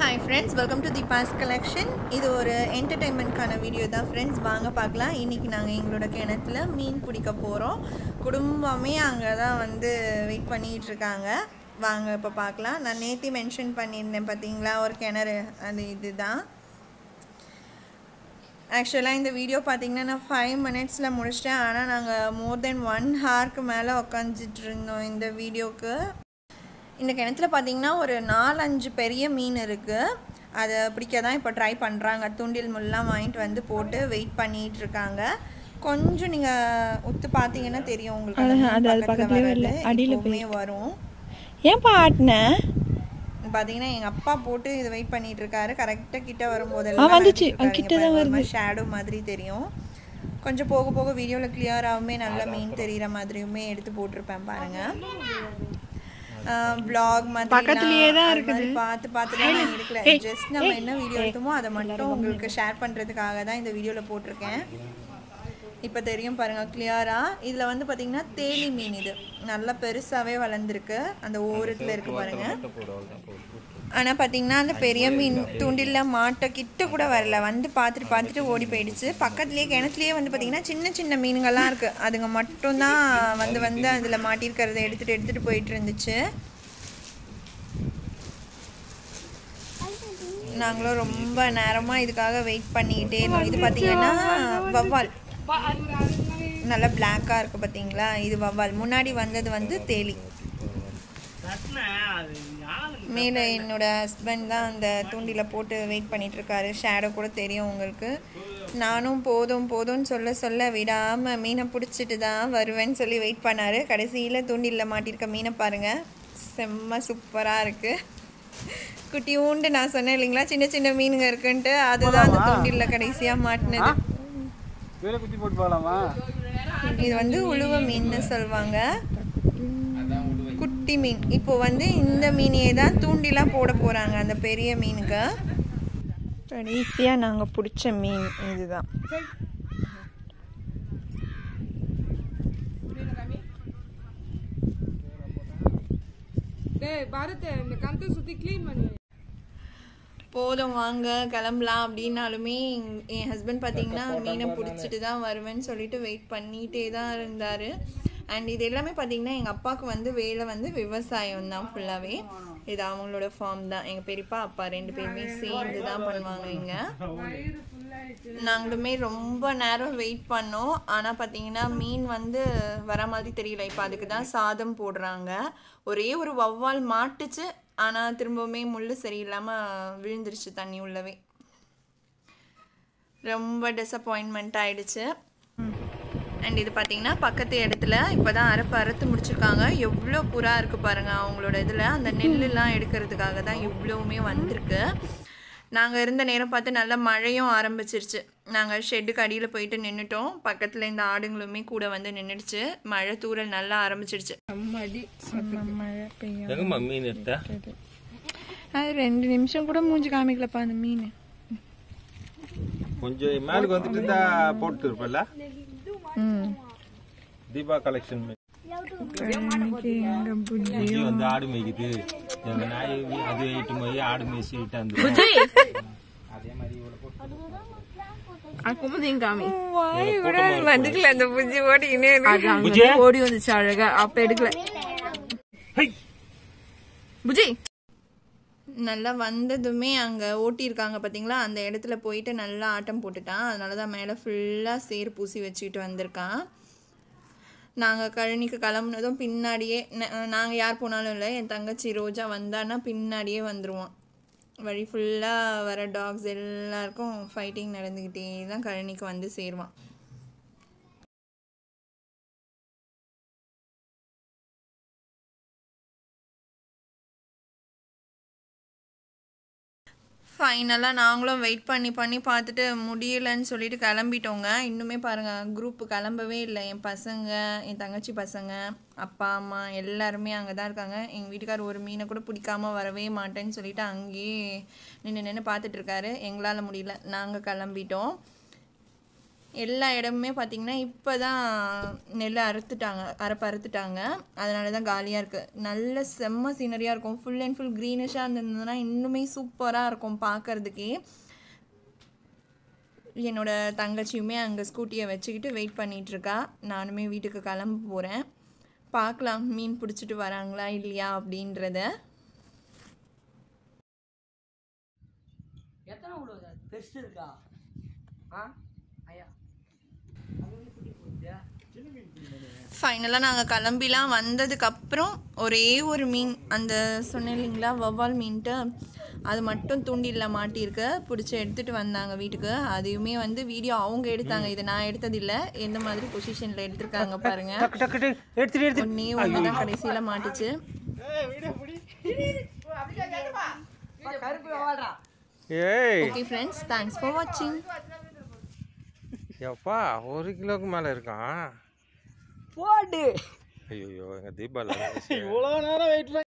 Hi friends welcome to the boss collection இது ஒரு என்டர்டைன்மெண்ட்கான video தான் ஃப்ரெண்ட்ஸ் வாங்க பார்க்கலாம் இன்றைக்கி நாங்கள் எங்களோட கிணத்துல மீன் பிடிக்க போகிறோம் குடும்பமே அங்கே தான் வந்து வெயிட் பண்ணிகிட்டு இருக்காங்க வாங்க இப்போ பார்க்கலாம் நான் நேத்தி மென்ஷன் பண்ணியிருந்தேன் பார்த்தீங்களா ஒரு கிணறு அது இதுதான் ஆக்சுவலாக இந்த வீடியோ பார்த்தீங்கன்னா நான் ஃபைவ் மினிட்ஸில் முடிச்சிட்டேன் ஆனால் நாங்கள் மோர் தென் ஒன் ஹார்க்கு மேலே உக்காந்துட்டு இருந்தோம் இந்த வீடியோக்கு இந்த கிணத்துல பார்த்தீங்கன்னா ஒரு நாலஞ்சு பெரிய மீன் இருக்குது அதை பிடிக்க தான் இப்போ ட்ரை பண்ணுறாங்க தூண்டில் முல்லாம் வாங்கிட்டு வந்து போட்டு வெயிட் பண்ணிட்டு இருக்காங்க கொஞ்சம் நீங்கள் உத்து பார்த்தீங்கன்னா தெரியும் உங்களுக்கு அந்த அது- மீன் அது பக்கத்துல பக்கத்துலயே வர்றது வரல. அடியில எப்பவுமே வரும் ஏன்பா ஆட்டின பார்த்தீங்கன்னா எங்கள் அப்பா போட்டு இது வெயிட் பண்ணிட்டு இருக்காரு கரெக்டாக கிட்ட ஆ, வரும்போதெல்லாம் வந்துச்சு. அது கிட்ட தான் வருது. ஷேடோ மாதிரி தெரியும் கொஞ்சம் போக போக வீடியோவில் கிளியராகவுமே நல்ல மீன் தெரிகிற மாதிரியுமே எடுத்து போட்டிருப்பேன் பாருங்க vlog மாதிரி பக்கத்துலயே தான் நான் அது இருக்குது. மாதிரி பார்த்து பார்த்து தான் நான் எடுக்கல ஜஸ்ட் நம்ம என்ன வீடியோ எடுத்தோமோ அதை மட்டும் உங்களுக்கு ஷேர் பண்ணுறதுக்காக தான் இந்த வீடியோவில் போட்டிருக்கேன் இப்போ தெரியும் பாருங்க கிளியரா இதில் வந்து பார்த்தீங்கன்னா தேலி மீன் இது நல்லா பெருசாகவே வளர்ந்துருக்கு அந்த ஓரத்தில் இருக்கு பாருங்க ஆனால் பார்த்தீங்கன்னா அந்த பெரிய மீன் தூண்டில்ல மாட்ட கிட்ட கூட வரல வந்து பார்த்துட்டு பார்த்துட்டு ஓடி போயிடுச்சு பக்கத்துலேயே கிணத்துலேயே வந்து பார்த்தீங்கன்னா சின்ன சின்ன மீனுங்கள்லாம் இருக்குது அதுங்க மட்டும்தான் வந்து வந்து அதில் மாட்டியிருக்கிறத எடுத்துகிட்டு எடுத்துகிட்டு போயிட்டு இருந்துச்சு நாங்களும் ரொம்ப நேரமாக இதுக்காக வெயிட் பண்ணிக்கிட்டே இருந்தோம் இது பார்த்தீங்கன்னா வவ்வால் நல்லா பிளாக்காக இருக்குது பார்த்தீங்களா இது வவ்வால் முன்னாடி வந்தது வந்து தேலி மேலே என்னோட ஹஸ்பண்ட் தான் அந்த தூண்டில போட்டு வெயிட் பண்ணிட்டு இருக்காரு ஷேடோ கூட தெரியும் உங்களுக்கு நானும் போதும் போதும்னு சொல்ல சொல்ல விடாமல் மீனை பிடிச்சிட்டு தான் வருவேன்னு சொல்லி வெயிட் பண்ணாரு கடைசியில் தூண்டிலில் மாட்டியிருக்க மீனை பாருங்க செம்ம சூப்பராக இருக்குது குட்டியூண்டு நான் சொன்னேன் இல்லைங்களா சின்ன சின்ன மீனுங்க இருக்குன்ட்டு அதுதான் அந்த தூண்டில்ல கடைசியாக மாட்டினது வேலை குத்தி போட்டு போகலாமா இது வந்து உழுவ மீன்னு சொல்லுவாங்க குட்டி மீன் இப்போ வந்து இந்த மீனையே தான் தூண்டிலாம் போட போகிறாங்க அந்த பெரிய மீனுக்கு கடைசியாக நாங்கள் பிடிச்ச மீன் இதுதான் டேய் பாரத் இந்த கணத்தை சுத்தி க்ளீன் பண்ணு போதும் வாங்க கிளம்பலாம் அப்படின்னாலுமே என் ஹஸ்பண்ட் பார்த்தீங்கன்னா மீனை பிடிச்சிட்டு தான் வருவேன்னு சொல்லிட்டு வெயிட் பண்ணிகிட்டே தான் இருந்தார் அண்ட் இது எல்லாமே பார்த்தீங்கன்னா எங்கள் அப்பாவுக்கு வந்து வேலை வந்து விவசாயம் தான் ஃபுல்லாகவே இது அவங்களோட ஃபார்ம் தான் எங்கள் பெரியப்பா அப்பா ரெண்டு பேருமே சேர்ந்து தான் பண்ணுவாங்க இங்கே நாங்களுமே ரொம்ப நேரம் வெயிட் பண்ணோம் ஆனால் பார்த்தீங்கன்னா மீன் வந்து வர மாதிரி தெரியல இப்போ அதுக்கு தான் சாதம் போடுறாங்க ஒரே ஒரு வவ்வால் மாட்டுச்சு ஆனால் திரும்பவுமே முள் சரியில்லாமல் விழுந்துருச்சு தண்ணி உள்ளவே ரொம்ப டிசப்பாயின்மெண்ட் ஆயிடுச்சு அண்ட் இது பார்த்தீங்கன்னா பக்கத்து இடத்துல இப்போ தான் அறுப்பு அறுத்து முடிச்சிருக்காங்க எவ்வளோ புறா இருக்குது பாருங்கள் அவங்களோட இதில் அந்த நெல்லுலாம் எடுக்கிறதுக்காக தான் இவ்வளோவுமே வந்திருக்கு நாங்கள் இருந்த நேரம் பார்த்து நல்லா மழையும் ஆரம்பிச்சிருச்சு நாங்கள் ஷெட்டுக்கு அடியில் போயிட்டு நின்றுட்டோம் பக்கத்தில் இந்த ஆடுங்களுமே கூட வந்து நின்றுடுச்சு மழை தூறல் நல்லா ஆரம்பிச்சிருச்சு மழை பெய்யும் எங்கம்மா மீன் எடுத்த அது ரெண்டு நிமிஷம் கூட மூஞ்சி காமிக்கலப்பா அந்த மீன் கொஞ்சம் மேலுக்கு வந்துட்டு இருந்தா போட்டு இருப்பல ம் தீபா கலெக்ஷன் இன்னைக்கு எங்க புஜ்ஜி இங்கே வந்து ஆடு மேய்க்குது எங்க நாய் அது எட்டு போய் ஆடு மேய்ச்சி அந்த குமுதிங்காமி வாய் விட வந்துக்கல அந்த புஜ்ஜி ஓடிக்கினே புஜ்ஜி? ஓடி வந்துச்சு அழகா அப்ப எடுக்கல புஜி நல்லா வந்ததுமே அங்கே ஓட்டியிருக்காங்க பார்த்தீங்களா அந்த இடத்துல போயிட்டு நல்லா ஆட்டம் போட்டுட்டான் அதனால தான் மேலே ஃபுல்லாக சேர் பூசி வச்சுக்கிட்டு வந்திருக்கான் நாங்கள் கழனிக்கு கிளம்புனதும் பின்னாடியே நாங்கள் யார் போனாலும் இல்லை என் தங்கச்சி ரோஜா வந்தான்னா பின்னாடியே வந்துடுவான் வழி ஃபுல்லாக வர டாக்ஸ் எல்லாருக்கும் ஃபைட்டிங் நடந்துக்கிட்டே தான் கழனிக்கு வந்து சேருவான் ஃபைனலாக நாங்களும் வெயிட் பண்ணி பண்ணி பார்த்துட்டு முடியலன்னு சொல்லிட்டு கிளம்பிட்டோங்க இன்னுமே பாருங்கள் குரூப் கிளம்பவே இல்லை என் பசங்க என் தங்கச்சி பசங்க அப்பா அம்மா எல்லாருமே அங்கே தான் இருக்காங்க எங்கள் வீட்டுக்கார் ஒரு மீனை கூட பிடிக்காம வரவே மாட்டேன்னு சொல்லிட்டு அங்கேயே நின்று நின்று பார்த்துட்ருக்காரு எங்களால் முடியல நாங்கள் கிளம்பிட்டோம் எல்லா இடமுமே பார்த்தீங்கன்னா இப்போ தான் நெல் அறுத்துட்டாங்க அரைப்பு அறுத்துட்டாங்க அதனால தான் காலியாக இருக்குது நல்ல செம்ம சீனரியாக இருக்கும் ஃபுல் அண்ட் ஃபுல் க்ரீனிஷாக இருந்ததுன்னா இன்னுமே சூப்பராக இருக்கும் பார்க்கறதுக்கே என்னோட தங்கச்சியுமே அங்கே ஸ்கூட்டியை வச்சுக்கிட்டு வெயிட் பண்ணிட்டு இருக்கா நானுமே வீட்டுக்கு கிளம்ப போகிறேன் பார்க்கலாம் மீன் பிடிச்சிட்டு வராங்களா இல்லையா அப்படின்றத எத்தனை விழுவுது அது பெருசு இருக்கா ஆ ஐயா ஃபைனலாக நாங்கள் கிளம்பிலாம் வந்ததுக்கப்புறம் ஒரே ஒரு மீன் அந்த சொன்னேன் இல்லைங்களா வவ்வால் மீன்ட்டு அது மட்டும் தூண்டிலில் மாட்டியிருக்கு பிடிச்சி எடுத்துகிட்டு வந்தாங்க வீட்டுக்கு அதையுமே வந்து வீடியோ அவங்க எடுத்தாங்க இது நான் எடுத்ததில்லை எந்த மாதிரி பொசிஷனில் எடுத்திருக்காங்க பாருங்க எடுத்துட்டு எடுத்து ஒன்னே ஒன்று தான் கடைசியில் மாட்டுச்சு கருப்பு வாழ்றா ஏய் ஓகே ஃப்ரெண்ட்ஸ் தேங்க்ஸ் ஃபார் வாட்சிங் எப்பா ஒரு கிலோக்கு மேல இருக்கான் போடு ஐயோ எங்க தீபாவளி இவ்வளோ நேரம் வெயிட்